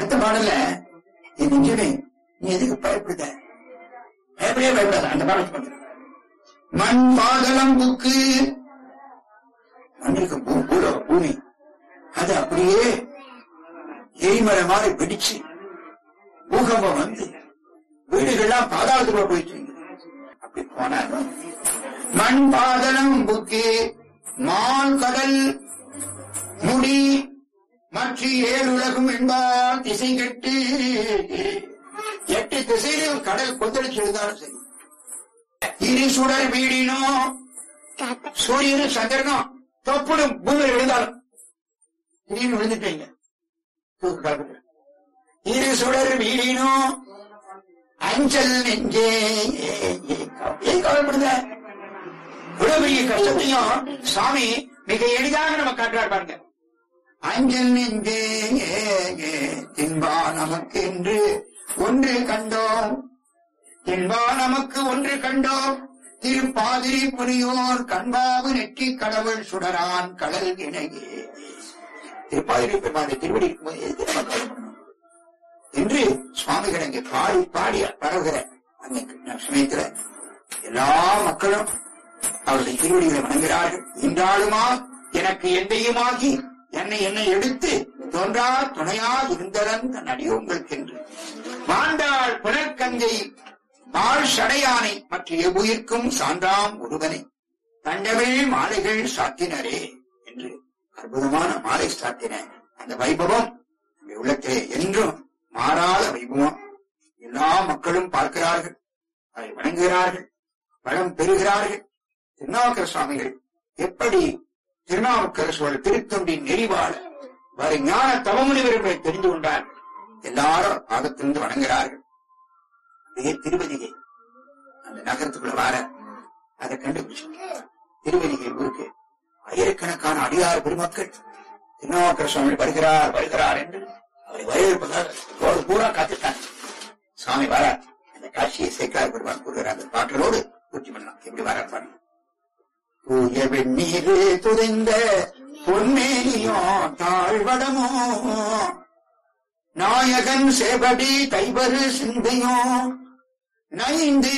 அடுத்த பாடல்ல என் நெஞ்சமே நீ எதுக்கு பயப்படுத பயப்படவே பயப்படாத அந்த பாடலுக்கு வந்து மண் பாதளம் புக்கு மண்ணுக்கு பூ- பூலோக பூமி அது அப்படியே எரிமலை மாதிரி வெடிச்சு பூகம்பம் வந்து வீடுகள்லாம் பாதாளத்துக்குள்ள போயிட்டு இருந்தது. அப்படி போனாங்க மண் பாதளம் புக்கு மால் கடல் முடி மற்ற ஏழுலகும் என்பார் திசை கட்டு எட்டு திசையிலும் கடல் கொந்தளிச்சு இருந்தாலும் சரி இரு சுடர் வீடினோ சூரியனும் சந்திரனும் தொப்புடும் பூமியில் விழுந்தாலும் திடீர்னு விழுந்துட்டீங்க தூக்கு கலப்பட்டு இரு சுடர் வீடினோ அஞ்சல் நெஞ்சே ஏன் கவலைப்படுத இவ்வளவு பெரிய கஷ்டத்தையும் சுவாமி மிக எளிதாக நம்ம காட்டுறார் பாருங்க அஞ்சல் நெஞ்சே தின்பா நமக்கு என்று ஒன்று கண்டோம் தின்பா நமக்கு ஒன்று கண்டோம் திருப்பாதிரி புரியோர் கண்பாவு நெற்றி கடவுள் சுடரான் கடல் இணையே திருப்பாதிரி பெருமானை திருவடி இருக்கும்போது எதுக்கு நம்ம கவலைப்படணும் என்று சுவாமிகள் அங்கே பாடி பாடி பரவுகிற அந்த சமயத்துல எல்லா மக்களும் அவருடைய திருவடிகளை வணங்குகிறார்கள் இன்றாலுமா எனக்கு எந்தையுமாகி என்னை என்னை எடுத்து தோன்றா துணையா இருந்ததன் தன் அடியோங்களுக்கு என்று மாண்டாள் புனர்கங்கை வாழ் சடையானை மற்ற எவ்வுயிர்க்கும் சான்றாம் ஒருவனை தண்டமிழ் மாலைகள் சாத்தினரே என்று அற்புதமான மாலை சாத்தின அந்த வைபவம் நம்முடைய உள்ளத்திலே என்றும் மாறாத வைபவம் எல்லா மக்களும் பார்க்கிறார்கள் அதை வணங்குகிறார்கள் வளம் பெறுகிறார்கள் திருநாவுக்கர சுவாமிகள் எப்படி திருநாவுக்கரசுவர் திருத்தொண்டின் நெறிவாழ வரை ஞான தவமுனிவர்களை தெரிந்து கொண்டார் எல்லாரும் பாகத்திலிருந்து வணங்குகிறார்கள் அப்படியே திருவதிகை அந்த நகரத்துக்குள்ள வார அதை கண்டுபிடிச்சு திருவதிகை ஊருக்கு ஆயிரக்கணக்கான அடியார் பெருமக்கள் திருநாவுக்கர சுவாமி வருகிறார் வருகிறார் என்று அவரை வரவேற்பதாக ரோடு பூரா காத்துட்டாங்க சுவாமி வரார் அந்த காட்சியை சேக்கார் பெருமான் கூறுகிறார் அந்த பாட்டலோடு பூர்த்தி பண்ணலாம் எப்படி வரார் பாருங்க தூய வெந்நீர் துதைந்த பொன்மேனியோ தாழ்வடமோ நாயகன் சேபடி தைவரு சிந்தையோ நைந்து